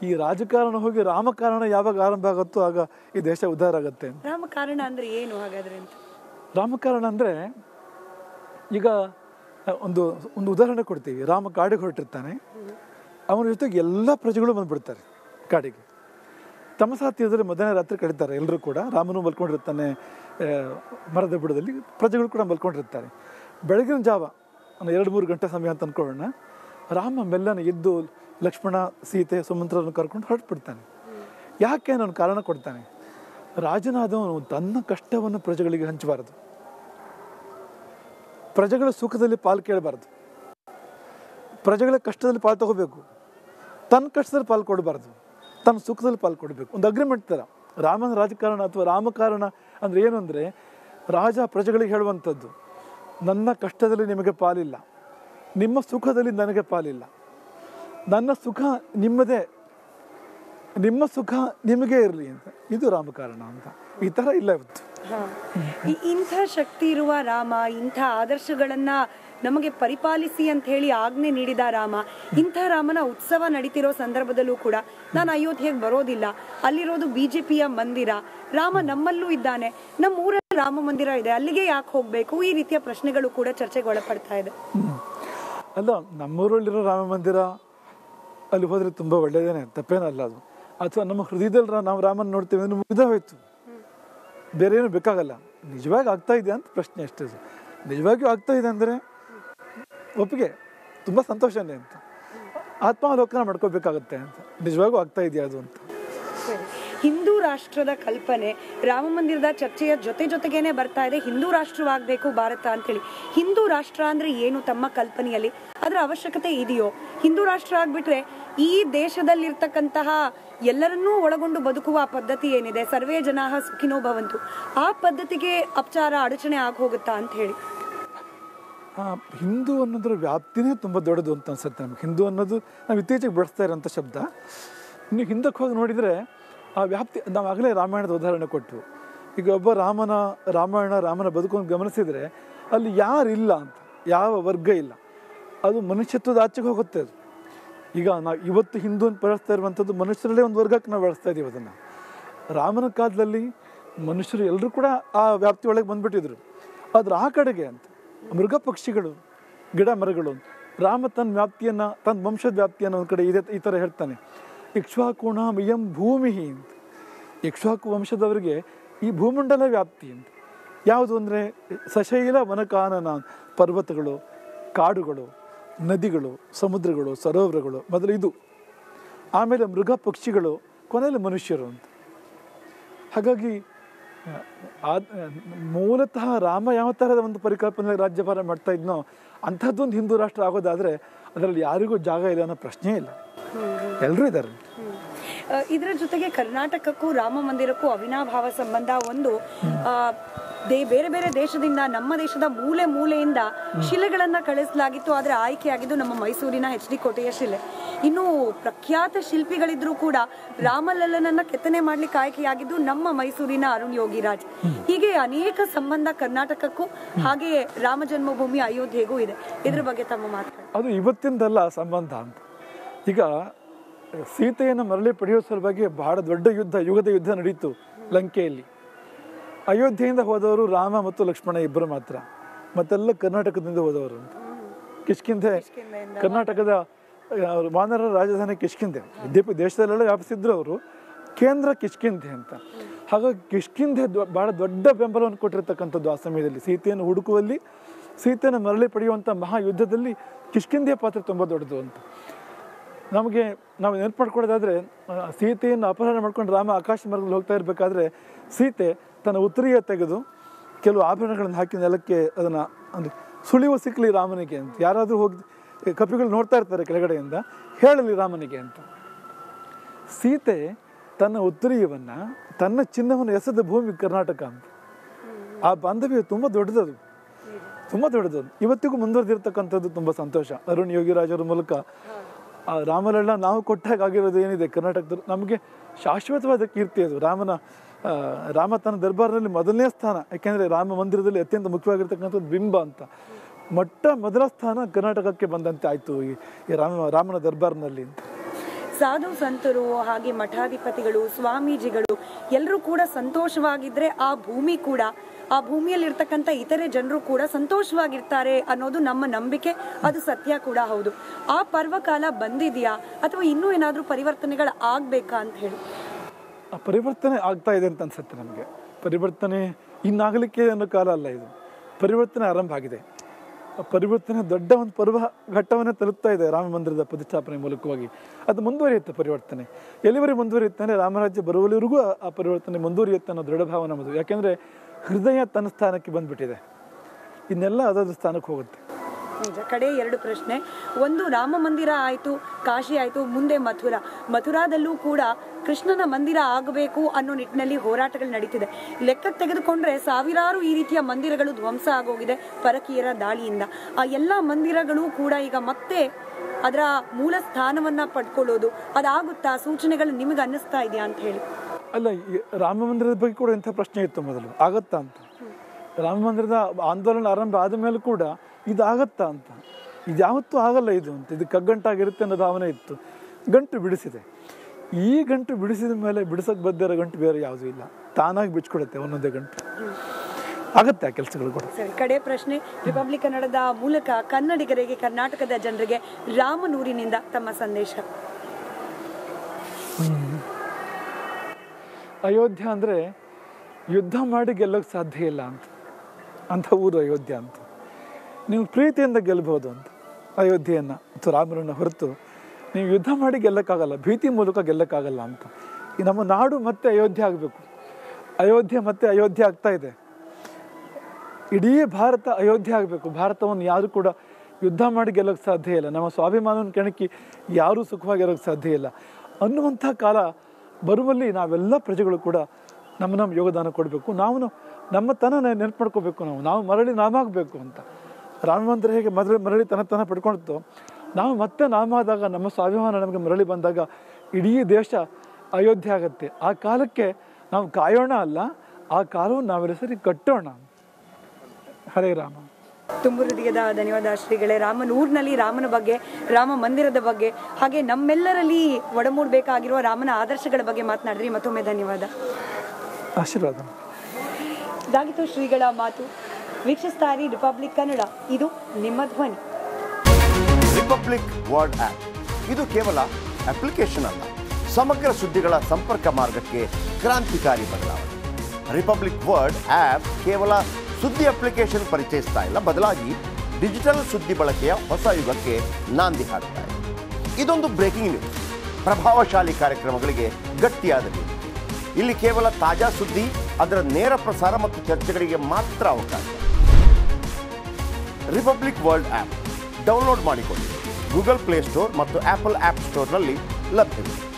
ಈ ರಾಜಕಾರಣ ಹೋಗಿ ರಾಮಕಾರಣ ಯಾವಾಗ ಆರಂಭ ಆಗುತ್ತೋ ಆಗ ಈ ದೇಶ ಉದ್ಧಾರ ಆಗುತ್ತೆ ರಾಮಕಾರಣ ಅಂದ್ರೆ ಏನು ಹಾಗಾದ್ರೆ ಅಂತ ರಾಮಕಾರಣ ಅಂದರೆ ಈಗ ಒಂದು ಒಂದು ಉದಾಹರಣೆ ಕೊಡ್ತೀವಿ ರಾಮ ಕಾಡಿಗೆ ಹೊರಟಿರ್ತಾನೆ ಅವನ ಜೊತೆಗೆ ಎಲ್ಲ ಪ್ರಜೆಗಳು ಬಂದ್ಬಿಡ್ತಾರೆ ಕಾಡಿಗೆ ತಮ್ಮ ಸಾಥಿಯಾದರೆ ಮೊದಲನೇ ರಾತ್ರಿ ಕಳೀತಾರೆ ಎಲ್ಲರೂ ಕೂಡ ರಾಮನು ಮಲ್ಕೊಂಡಿರ್ತಾನೆ ಆ, ಮರದ ಬುಡದಲ್ಲಿ ಪ್ರಜೆಗಳು ಕೂಡ ಮಲ್ಕೊಂಡಿರ್ತಾರೆ ಬೆಳಗಿನ ಜಾವ ಒಂದು ಎರಡು ಮೂರು ಗಂಟೆ ಸಮಯ ಅಂತ ಅಂದ್ಕೊಳ್ಳೋಣ ರಾಮ ಮೆಲ್ಲನೆ ಎದ್ದು ಲಕ್ಷ್ಮಣ ಸೀತೆ ಸುಮಂತ್ರರನ್ನು ಕರ್ಕೊಂಡು ಹೊರಟ್ಬಿಡ್ತಾನೆ ಯಾಕೆ ನಾನು ಕಾರಣ ಕೊಡ್ತಾನೆ ರಾಜನಾದವನು ತನ್ನ ಕಷ್ಟವನ್ನು ಪ್ರಜೆಗಳಿಗೆ ಹಂಚಬಾರದು ಪ್ರಜೆಗಳ ಸುಖದಲ್ಲಿ ಪಾಲು ಕೇಳಬಾರ್ದು ಪ್ರಜೆಗಳ ಕಷ್ಟದಲ್ಲಿ ಪಾಲು ತಗೋಬೇಕು ತನ್ನ ಕಷ್ಟದಲ್ಲಿ ಪಾಲು ಕೊಡಬಾರ್ದು ತನ್ನ ಸುಖದಲ್ಲಿ ಪಾಲು ಕೊಡಬೇಕು ಒಂದು ಅಗ್ರಿಮೆಂಟ್ ಥರ ರಾಮನ ರಾಜಕಾರಣ ಅಥವಾ ರಾಮಕಾರಣ ಅಂದರೆ ಏನು ಅಂದರೆ ರಾಜ ಪ್ರಜೆಗಳಿಗೆ ಹೇಳುವಂಥದ್ದು ನನ್ನ ಕಷ್ಟದಲ್ಲಿ ನಿಮಗೆ ಪಾಲಿಲ್ಲ ನಿಮ್ಮ ಸುಖದಲ್ಲಿ ನನಗೆ ಪಾಲಿಲ್ಲ ನನ್ನ ಸುಖ ನಿಮ್ಮದೇ ನಿಮ್ಮ ಸುಖ ನಿಮಗೆ ಇರಲಿ ಅಂತ ಇದು ರಾಮಕಾರಣ ಅಂತ ಈ ಥರ ಇಲ್ಲ ಇವತ್ತು ಹಾ. ಈ- ಇಂಥ ಶಕ್ತಿ ಇರುವ ರಾಮ ಇಂಥ ಆದರ್ಶಗಳನ್ನ ನಮಗೆ ಪರಿಪಾಲಿಸಿ ಅಂತ ಹೇಳಿ ಆಜ್ಞೆ ನೀಡಿದ ರಾಮ ಇಂಥ ರಾಮನ ಉತ್ಸವ ನಡೀತಿರೋ ಸಂದರ್ಭದಲ್ಲೂ ಕೂಡ ನಾನು ಅಯೋಧ್ಯೆಗೆ ಬರೋದಿಲ್ಲ ಅಲ್ಲಿರೋದು ಬಿಜೆಪಿಯ ಮಂದಿರ ರಾಮ ನಮ್ಮಲ್ಲೂ ಇದ್ದಾನೆ ನಮ್ಮ ಊರಲ್ಲಿ ರಾಮ ಮಂದಿರ ಇದೆ ಅಲ್ಲಿಗೆ ಯಾಕೆ ಹೋಗ್ಬೇಕು ಈ ರೀತಿಯ ಪ್ರಶ್ನೆಗಳು ಕೂಡ ಚರ್ಚೆಗೆ ಒಳಪಡ್ತಾ ಇದೆ ಹ್ಮ್. ಅಲ್ಲ ನಮ್ಮೂರಲ್ಲಿರೋ ರಾಮ ಮಂದಿರ ಅಲ್ಲಿ ಹೋದರೆ ತುಂಬ ಒಳ್ಳೆಯದೇನೆ ತಪ್ಪೇನಲ್ಲ ಅದು ಅಥವಾ ನಮ್ಮ ಹೃದಯದಲ್ಲಿ ರಾ- ನಾವು ರಾಮನ ನೋಡ್ತೀವಿ ಅಂದ್ರೆ ಮುಗಿದ ಹೋಯ್ತು ಬೇರೆ ಏನು ಬೇಕಾಗಲ್ಲ ನಿಜವಾಗಿ ಆಗ್ತಾ ಇದೆ ಅಂತ ಪ್ರಶ್ನೆ ಅಷ್ಟೇ ಅದು. ನಿಜವಾಗಿಯೂ ಆಗ್ತಾ ಇದೆ ಅಂದರೆ ಒಪ್ಪಿಗೆ ತುಂಬ ಸಂತೋಷನೇ ಅಂತ ಆತ್ಮಾವಲೋಕನ ಮಾಡ್ಕೋಬೇಕಾಗತ್ತೆ ಅಂತ ನಿಜವಾಗೂ ಆಗ್ತಾ ಇದೆಯಾ ಅದು ಅಂತ ಸರಿ. ಹಿಂದೂ ರಾಷ್ಟ್ರದ ಕಲ್ಪನೆ ರಾಮ ಮಂದಿರದ ಚರ್ಚೆಯ ಜೊತೆ ಜೊತೆಗೇನೆ ಬರ್ತಾ ಇದೆ ಹಿಂದೂ ರಾಷ್ಟ್ರವಾಗಬೇಕು ಭಾರತ ಅಂತೇಳಿ ಹಿಂದೂ ರಾಷ್ಟ್ರ ಅಂದ್ರೆ ಏನು ತಮ್ಮ ಕಲ್ಪನೆಯಲ್ಲಿ ಅದರ ಅವಶ್ಯಕತೆ ಇದೆಯೋ ಹಿಂದೂ ರಾಷ್ಟ್ರ ಆಗ್ಬಿಟ್ರೆ ಈ ದೇಶದಲ್ಲಿರ್ತಕ್ಕಂತಹ ಎಲ್ಲರನ್ನೂ ಒಳಗೊಂಡು ಬದುಕುವ ಪದ್ಧತಿ ಏನಿದೆ ಸರ್ವೇ ಜನ ಸುಖಿನೋ ಭವಂತು ಆ ಪದ್ಧತಿಗೆ ಅಪಚಾರ ಅಡಚಣೆ ಆಗಿ ಹೋಗುತ್ತಾ ಅಂತ ಹೇಳಿ ಆ, ಹಿಂದೂ ಅನ್ನೋದ್ರ ವ್ಯಾಪ್ತಿನೇ ತುಂಬ ದೊಡ್ಡದು ಅಂತ ಅನ್ಸುತ್ತೆ ನಮ್ಗೆ ಹಿಂದೂ ಅನ್ನೋದು ನಾವು ಇತ್ತೀಚೆಗೆ ಬಳಸ್ತಾ ಇರೋಂಥ ಶಬ್ದ ನೀವು ಹಿಂದಕ್ಕೆ ಹೋಗಿ ನೋಡಿದರೆ ಆ ವ್ಯಾಪ್ತಿ ನಾವು ಆಗಲೇ ರಾಮಾಯಣದ ಉದಾಹರಣೆ ಕೊಟ್ಟು ಈಗ ಒಬ್ಬ ರಾಮನ ರಾಮಾಯಣ ರಾಮನ ಬದುಕನ್ನು ಗಮನಿಸಿದರೆ ಅಲ್ಲಿ ಯಾರಿಲ್ಲ ಅಂತ ಯಾವ ವರ್ಗ ಇಲ್ಲ ಅದು ಮನುಷ್ಯತ್ವದ ಆಚೆಗೆ ಹೋಗುತ್ತೆ ಅದು ಈಗ ನಾವು ಇವತ್ತು ಹಿಂದೂ ಅಂತ ಬಳಸ್ತಾ ಇರುವಂಥದ್ದು ಮನುಷ್ಯರಲ್ಲೇ ಒಂದು ವರ್ಗಕ್ಕೆ ನಾವು ಬಳಸ್ತಾ ಇದ್ದೀವಿ ಅದನ್ನು ರಾಮನ ಕಾಲದಲ್ಲಿ ಮನುಷ್ಯರು ಎಲ್ಲರೂ ಕೂಡ ಆ ವ್ಯಾಪ್ತಿ ಒಳಗೆ ಬಂದ್ಬಿಟ್ಟಿದ್ರು ಆದ್ರೆ ಆ ಕಡೆಗೆ ಅಂತ ಮೃಗ ಪಕ್ಷಿಗಳು ಗಿಡ ಮರಗಳು ರಾಮ ತನ್ನ ವ್ಯಾಪ್ತಿಯನ್ನು ತನ್ನ ವಂಶದ ವ್ಯಾಪ್ತಿಯನ್ನು ಒಂದು ಕಡೆ ಇದೆ ಈ ಥರ ಹೇಳ್ತಾನೆ ಇಕ್ಷ್ವಾಕುಣ ಮಿಯಂ ಭೂಮಿ ಅಂತ ಇಕ್ಷ್ವಾಕು ವಂಶದವರಿಗೆ ಈ ಭೂಮಂಡಲ ವ್ಯಾಪ್ತಿ ಅಂತ ಯಾವುದು ಅಂದರೆ ಸಶೈಲ ವನಕಾನನ ಪರ್ವತಗಳು ಕಾಡುಗಳು ನದಿಗಳು ಸಮುದ್ರಗಳು ಸರೋವರಗಳು ಮೊದಲು ಇದು ಆಮೇಲೆ ಮೃಗ ಪಕ್ಷಿಗಳು ಕೊನೆಯಲ್ಲಿ ಮನುಷ್ಯರು ಅಂತ ಹಾಗಾಗಿ ಆ, ಆದ್- ಮೂಲತಃ ರಾಮ ಯಾವ ಥರದ ಒಂದು ಪರಿಕಲ್ಪನೆ ರಾಜ್ಯಭಾರ ಮಾಡ್ತಾ ಇದ್ನೋ ಅಂಥದ್ದೊಂದು ಹಿಂದೂ ರಾಷ್ಟ್ರ ಆಗೋದಾದರೆ ಅದರಲ್ಲಿ ಯಾರಿಗೂ ಜಾಗ ಇಲ್ಲ ಅನ್ನೋ ಪ್ರಶ್ನೆ ಇಲ್ಲ ಎಲ್ಲರೂ ಇದ್ದಾರೆ ಆ, ಇದರ ಜೊತೆಗೆ ಕರ್ನಾಟಕಕ್ಕೂ ರಾಮ ಮಂದಿರಕ್ಕೂ ಅವಿನಾಭಾವ ಸಂಬಂಧ ಒಂದು ಆ, ದೇ ಬೇರೆ ಬೇರೆ ದೇಶದಿಂದ ನಮ್ಮ ದೇಶದ ಮೂಲೆ ಮೂಲೆಯಿಂದ ಶಿಲೆಗಳನ್ನ ಕಳಿಸಲಾಗಿತ್ತು ಆದ್ರೆ ಆಯ್ಕೆಯಾಗಿದ್ದು ನಮ್ಮ ಮೈಸೂರಿನ ಎಚ್ ಡಿ ಕೋಟೆಯ ಶಿಲೆ ಇನ್ನು ಪ್ರಖ್ಯಾತ ಶಿಲ್ಪಿಗಳಿದ್ರು ಕೂಡ ರಾಮಲಲ್ಲನನ್ನ ಕೆತ್ತನೆ ಮಾಡ್ಲಿಕ್ಕೆ ಆಯ್ಕೆಯಾಗಿದ್ದು ನಮ್ಮ ಮೈಸೂರಿನ ಅರುಣ್ ಯೋಗಿರಾಜ್ ಹೀಗೆ ಅನೇಕ ಸಂಬಂಧ ಕರ್ನಾಟಕಕ್ಕೂ ಹಾಗೆ ರಾಮ ಜನ್ಮಭೂಮಿ ಅಯೋಧ್ಯೆಗೂ ಇದೆ ಇದ್ರ ಬಗ್ಗೆ ತಮ್ಮ ಮಾತಾಡಿ ಅದು ಇವತ್ತಿಂದಲ್ಲ ಸಂಬಂಧ ಅಂತ ಈಗ ಸೀತೆಯನ್ನು ಮರಳಿ ಪಡೆಯೋ ಸಲುವಾಗಿ ಬಹಳ ದೊಡ್ಡ ಯುದ್ಧ ಯುಗದ ಯುದ್ಧ ನಡೀತು ಲಂಕೆಯಲ್ಲಿ ಅಯೋಧ್ಯೆಯಿಂದ ಹೋದವರು ರಾಮ ಮತ್ತು ಲಕ್ಷ್ಮಣ ಇಬ್ಬರು ಮಾತ್ರ ಮತ್ತೆಲ್ಲ ಕರ್ನಾಟಕದಿಂದ ಹೋದವರು ಅಂತ ಕಿಷ್ಕಿಂಧೆ ಕರ್ನಾಟಕದ ಆ, ವಾನರರ ರಾಜಧಾನಿ ಕಿಷ್ಕಿಂಧೆ ಯದ್ಯಪಿ ದೇಶದಲ್ಲೆಲ್ಲ ವ್ಯಾಪಿಸಿದ್ರು ಅವರು ಕೇಂದ್ರ ಕಿಷ್ಕಿಂಧೆ ಅಂತ ಹಾಗಾಗಿ ಕಿಷ್ಕಿಂಧೆ ದೊ- ಬಹಳ ದೊಡ್ಡ ಬೆಂಬಲವನ್ನು ಕೊಟ್ಟಿರ್ತಕ್ಕಂಥದ್ದು ಆ ಸಮಯದಲ್ಲಿ ಸೀತೆಯನ್ನು ಹುಡುಕುವಲ್ಲಿ ಸೀತೆಯನ್ನು ಮರಳಿ ಪಡೆಯುವಂಥ ಮಹಾಯುದ್ಧದಲ್ಲಿ ಕಿಷ್ಕಿಂಧೆಯ ಪಾತ್ರ ತುಂಬ ದೊಡ್ಡದು ಅಂತ ನಮಗೆ ನಾವು ನೆನಪು ಮಾಡ್ಕೊಳ್ಳೋದಾದ್ರೆ ಆ, ಸೀತೆಯನ್ನು ಅಪಹರಣ ಮಾಡ್ಕೊಂಡು ರಾಮ ಆಕಾಶ ಮಾರ್ಗದಲ್ಲಿ ಹೋಗ್ತಾ ಇರಬೇಕಾದ್ರೆ ಸೀತೆ ತನ್ನ ಉತ್ತರಿಯ ತೆಗೆದು ಕೆಲವು ಆಭರಣಗಳನ್ನು ಹಾಕಿ ನೆಲಕ್ಕೆ ಅದನ್ನು ಅಂದರೆ ಸುಳಿವು ಸಿಕ್ಕಲಿ ರಾಮನಿಗೆ ಅಂತ ಯಾರಾದರೂ ಹೋಗಿ ಕಪಿಗಳು ನೋಡ್ತಾ ಇರ್ತಾರೆ ಕೆಳಗಡೆಯಿಂದ ಹೇಳಲಿ ರಾಮನಿಗೆ ಅಂತ ಸೀತೆ ತನ್ನ ಉತ್ತರೀಯವನ್ನು ತನ್ನ ಚಿನ್ನವನ್ನು ಎಸೆದ ಭೂಮಿ ಕರ್ನಾಟಕ ಅಂತ ಆ ಬಾಂಧವ್ಯ ತುಂಬ ದೊಡ್ಡದದು ತುಂಬ ದೊಡ್ಡದು ಇವತ್ತಿಗೂ ಮುಂದುವರೆದಿರ್ತಕ್ಕಂಥದ್ದು ತುಂಬ ಸಂತೋಷ ಅರುಣ್ ಯೋಗಿರಾಜರ ಮೂಲಕ ಆ ರಾಮಲಲ್ಲ ನಾವು ಕೊಟ್ಟಾಗ ಆಗಿರೋದು ಏನಿದೆ ಕರ್ನಾಟಕದಲ್ಲಿ ನಮಗೆ ಶಾಶ್ವತವಾದ ಕೀರ್ತಿ ಅದು ರಾಮನ ಆ, ರಾಮ ತನ್ನ ದರ್ಬಾರ್ನಲ್ಲಿ ಮೊದಲನೇ ಸ್ಥಾನ ಯಾಕೆಂದರೆ ರಾಮ ಮಂದಿರದಲ್ಲಿ ಅತ್ಯಂತ ಮುಖ್ಯವಾಗಿರ್ತಕ್ಕಂಥದ್ದು ಬಿಂಬ ಅಂತ ಮೊಟ್ಟ ಮೊದಲ ಸ್ಥಾನ ಕರ್ನಾಟಕಕ್ಕೆ ಬಂದಂತೆ ಆಯಿತು ಈ ಈ ರಾಮ ರಾಮನ ದರ್ಬಾರ್ನಲ್ಲಿ ಅಂತ ಸಾಧು ಸಂತರು ಹಾಗೆ ಮಠಾಧಿಪತಿಗಳು ಸ್ವಾಮೀಜಿಗಳು ಎಲ್ಲರೂ ಕೂಡ ಸಂತೋಷವಾಗಿದ್ರೆ ಆ ಭೂಮಿ ಕೂಡ ಆ ಭೂಮಿಯಲ್ಲಿರ್ತಕ್ಕಂಥ ಇತರೆ ಜನರು ಕೂಡ ಸಂತೋಷವಾಗಿರ್ತಾರೆ ಅನ್ನೋದು ನಮ್ಮ ನಂಬಿಕೆ ಅದು ಸತ್ಯ ಕೂಡ ಹೌದು ಆ ಪರ್ವಕಾಲ ಬಂದಿದೆಯಾ ಅಥವಾ ಇನ್ನೂ ಏನಾದ್ರೂ ಪರಿವರ್ತನೆಗಳು ಆಗ್ಬೇಕಾ ಅಂತ ಹೇಳಿ ಆ ಪರಿವರ್ತನೆ ಆಗ್ತಾ ಇದೆ ಅಂತ ಅನ್ಸುತ್ತೆ ನಮಗೆ ಪರಿವರ್ತನೆ ಇನ್ನಾಗಲಿಕ್ಕೆ ಅನ್ನೋ ಕಾಲ ಅಲ್ಲ ಇದು ಪರಿವರ್ತನೆ ಆರಂಭ ಆಗಿದೆ ಆ ಪರಿವರ್ತನೆ ದೊಡ್ಡ ಒಂದು ಪರ್ವ ಘಟ್ಟವನ್ನೇ ತಲುಪ್ತಾ ಇದೆ ರಾಮ ಮಂದಿರದ ಪ್ರತಿಷ್ಠಾಪನೆ ಮೂಲಕವಾಗಿ ಅದು ಮುಂದುವರಿಯುತ್ತೆ ಪರಿವರ್ತನೆ ಎಲ್ಲಿವರೆಗೆ ಮುಂದುವರಿಯುತ್ತೆ ಅಂದರೆ ರಾಮರಾಜ್ಯ ಬರುವವರೆಗೂ ಆ- ಆ ಪರಿವರ್ತನೆ ಮುಂದುವರಿಯುತ್ತೆ ಅನ್ನೋ ದೃಢ ಭಾವ ನಮ್ಮದು ಯಾಕೆಂದರೆ ಹೃದಯ ತನ್ನ ಸ್ಥಾನಕ್ಕೆ ಬಂದ್ಬಿಟ್ಟಿದೆ ಇನ್ನೆಲ್ಲ ಅದರ ಸ್ಥಾನಕ್ಕೆ ಹೋಗುತ್ತೆ ನಿಜ ಕಡೆ ಎರಡು ಪ್ರಶ್ನೆ ಒಂದು ರಾಮ ಮಂದಿರ ಆಯ್ತು ಕಾಶಿ ಆಯ್ತು ಮುಂದೆ ಮಥುರಾ ಮಥುರಾದಲ್ಲೂ ಕೂಡ ಕೃಷ್ಣನ ಮಂದಿರ ಆಗಬೇಕು ಅನ್ನೋ ನಿಟ್ಟಿನಲ್ಲಿ ಹೋರಾಟಗಳು ನಡೀತಿದೆ ಲೆಕ್ಕಕ್ಕೆ ತೆಗೆದುಕೊಂಡ್ರೆ ಸಾವಿರಾರು ಈ ರೀತಿಯ ಮಂದಿರಗಳು ಧ್ವಂಸ ಆಗೋಗಿದೆ ಪರಕೀಯರ ದಾಳಿಯಿಂದ ಆ ಎಲ್ಲ ಮಂದಿರಗಳು ಕೂಡ ಈಗ ಮತ್ತೆ ಅದರ ಮೂಲ ಸ್ಥಾನವನ್ನ ಪಡ್ಕೊಳ್ಳೋದು ಅದಾಗುತ್ತಾ ಸೂಚನೆಗಳು ನಿಮಗೆ ಅನ್ನಿಸ್ತಾ ಇದೆಯಾ ಅಂತ ಹೇಳಿ ಅಲ್ಲ ಈ ರಾಮ ಮಂದಿರದ ಬಗ್ಗೆ ಕೂಡ ಇಂಥ ಪ್ರಶ್ನೆ ಇತ್ತು ಮೊದಲು ಆಗತ್ತಾ ಅಂತ ರಾಮ ಮಂದಿರದ ಆಂದೋಲನ ಆರಂಭ ಆದ ಮೇಲೆ ಕೂಡ ಇದು ಆಗತ್ತಾ ಅಂತ ಇದು ಯಾವತ್ತೂ ಆಗಲ್ಲ ಇದು ಅಂತ ಇದು ಕಗ್ಗಂಟಾಗಿರುತ್ತೆ ಅನ್ನೋ ಭಾವನೆ ಇತ್ತು ಗಂಟು ಬಿಡಿಸಿದೆ ಈ ಗಂಟು ಬಿಡಿಸಿದ ಮೇಲೆ ಬಿಡಿಸೋಕೆ ಬದ್ದಿರೋ ಗಂಟು ಬೇರೆ ಯಾವುದೂ ಇಲ್ಲ ತಾನಾಗಿ ಬಿಚ್ಕೊಡುತ್ತೆ ಒಂದೊಂದೇ ಗಂಟು ಆಗತ್ತೆ ಆ ಕೆಲಸಗಳು ಕೂಡ ಸರಿ ಕಡೆ ಪ್ರಶ್ನೆ ರಿಪಬ್ಲಿಕ್ ಕನ್ನಡದ ಮೂಲಕ ಕನ್ನಡಿಗರಿಗೆ ಕರ್ನಾಟಕದ ಜನರಿಗೆ ರಾಮನೂರಿನಿಂದ ತಮ್ಮ ಸಂದೇಶ ಅಯೋಧ್ಯ ಅಂದರೆ ಯುದ್ಧ ಮಾಡಿ ಗೆಲ್ಲೋಕೆ ಸಾಧ್ಯ ಇಲ್ಲ ಅಂತ ಅಂಥ ಊರು ಅಯೋಧ್ಯ ಅಂತ ನೀವು ಪ್ರೀತಿಯಿಂದ ಗೆಲ್ಬೋದು ಅಂತ ಅಯೋಧ್ಯೆಯನ್ನು ಮತ್ತು ರಾಮರನ್ನು ಹೊರತು ನೀವು ಯುದ್ಧ ಮಾಡಿ ಗೆಲ್ಲಕ್ಕಾಗಲ್ಲ ಭೀತಿ ಮೂಲಕ ಗೆಲ್ಲಕ್ಕಾಗಲ್ಲ ಅಂತ ಈ ನಮ್ಮ ನಾಡು ಮತ್ತೆ ಅಯೋಧ್ಯೆ ಆಗಬೇಕು ಅಯೋಧ್ಯೆ ಮತ್ತೆ ಅಯೋಧ್ಯೆ ಆಗ್ತಾ ಇದೆ ಇಡೀ ಭಾರತ ಅಯೋಧ್ಯೆ ಆಗಬೇಕು ಭಾರತವನ್ನು ಯಾರು ಕೂಡ ಯುದ್ಧ ಮಾಡಿ ಗೆಲ್ಲೋಕ್ಕೆ ಸಾಧ್ಯ ಇಲ್ಲ ನಮ್ಮ ಸ್ವಾಭಿಮಾನವನ್ನು ಕೆಣಕಿ ಯಾರೂ ಸುಖವಾಗಿರೋಕ್ಕೆ ಸಾಧ್ಯ ಇಲ್ಲ ಅನ್ನುವಂಥ ಕಾಲ ಬರುವಲ್ಲಿ ನಾವೆಲ್ಲ ಪ್ರಜೆಗಳು ಕೂಡ ನಮ್ಮ ನಮ್ಮ ಯೋಗದಾನ ಕೊಡಬೇಕು ನಾವು ನಮ್ಮ ತನ ನೆನಪು ಮಾಡ್ಕೋಬೇಕು ನಾವು ನಾವು ಮರಳಿ ನಾಮಾಗಬೇಕು ಅಂತ ರಾಮ ಮಂದಿರ ಹೇಗೆ ಮರಳಿ ಮರಳಿ ತನ ತನ ಪಡ್ಕೊಳ್ತು ನಾವು ಮತ್ತೆ ನಾಮಾದಾಗ ನಮ್ಮ ಸ್ವಾಭಿಮಾನ ನಮಗೆ ಮರಳಿ ಬಂದಾಗ ಇಡೀ ದೇಶ ಅಯೋಧ್ಯೆ ಆಗುತ್ತೆ ಆ ಕಾಲಕ್ಕೆ ನಾವು ಕಾಯೋಣ ಅಲ್ಲ ಆ ಕಾಲವನ್ನು ನಾವೆಲ್ಲ ಸರಿ ಕಟ್ಟೋಣ ಹರೇ ರಾಮ ತುಂಬು ಹೃದಯದ ಧನ್ಯವಾದ ಶ್ರೀಗಳೇ ರಾಮನೂರ್ನಲ್ಲಿ ರಾಮನ ಬಗ್ಗೆ ರಾಮ ಮಂದಿರದ ಬಗ್ಗೆ ಹಾಗೆ ನಮ್ಮೆಲ್ಲರಲ್ಲಿ ಒಡಮೂಡಬೇಕಾಗಿರುವ ರಾಮನ ಆದರ್ಶಗಳ ಬಗ್ಗೆ ಮಾತನಾಡಿದ್ರಿ ಮತ್ತೊಮ್ಮೆ ಧನ್ಯವಾದ ಆಶೀರ್ವಾದ ಇದಾಗಿತ್ತು ಶ್ರೀಗಳ ಮಾತು ವೀಕ್ಷಿಸ್ತಾರಿ ರಿಪಬ್ಲಿಕ್ ಕನ್ನಡ ಇದು ನಿಮ್ಮ ಧ್ವನಿ ರಿಪಬ್ಲಿಕ್ ವರ್ಲ್ಡ್ ಆ್ಯಪ್ ಇದು ಕೇವಲ ಅಪ್ಲಿಕೇಶನ್ ಅಲ್ಲ ಸಮಗ್ರ ಸುದ್ದಿಗಳ ಸಂಪರ್ಕ ಮಾರ್ಗಕ್ಕೆ ಕ್ರಾಂತಿಕಾರಿ ಬದಲಾವಣೆ ರಿಪಬ್ಲಿಕ್ ವರ್ಲ್ಡ್ ಆ್ಯಪ್ ಕೇವಲ ಸುದ್ದಿ ಅಪ್ಲಿಕೇಶನ್ ಪರಿಚಯಿಸ್ತಾ ಇಲ್ಲ ಬದಲಾಗಿ ಡಿಜಿಟಲ್ ಸುದ್ದಿ ಬಳಕೆಯ ಹೊಸ ಯುಗಕ್ಕೆ ನಾಂದಿ ಹಾಡ್ತಾ ಇದೆ ಇದೊಂದು ಬ್ರೇಕಿಂಗ್ ನ್ಯೂಸ್ ಪ್ರಭಾವಶಾಲಿ ಕಾರ್ಯಕ್ರಮಗಳಿಗೆ ಗಟ್ಟಿಯಾದ ನ್ಯೂಸ್ ಇಲ್ಲಿ ಕೇವಲ ತಾಜಾ ಸುದ್ದಿ ಅದರ ನೇರ ಪ್ರಸಾರ ಮತ್ತು ಚರ್ಚೆಗಳಿಗೆ ಮಾತ್ರ ಅವಕಾಶ ರಿಪಬ್ಲಿಕ್ ವರ್ಲ್ಡ್ ಆ್ಯಪ್ ಡೌನ್ಲೋಡ್ ಮಾಡಿಕೊಳ್ಳಿ ಗೂಗಲ್ ಪ್ಲೇಸ್ಟೋರ್ ಮತ್ತು ಆಪಲ್ ಆ್ಯಪ್ ಸ್ಟೋರ್ನಲ್ಲಿ ಲಭ್ಯವಿದೆ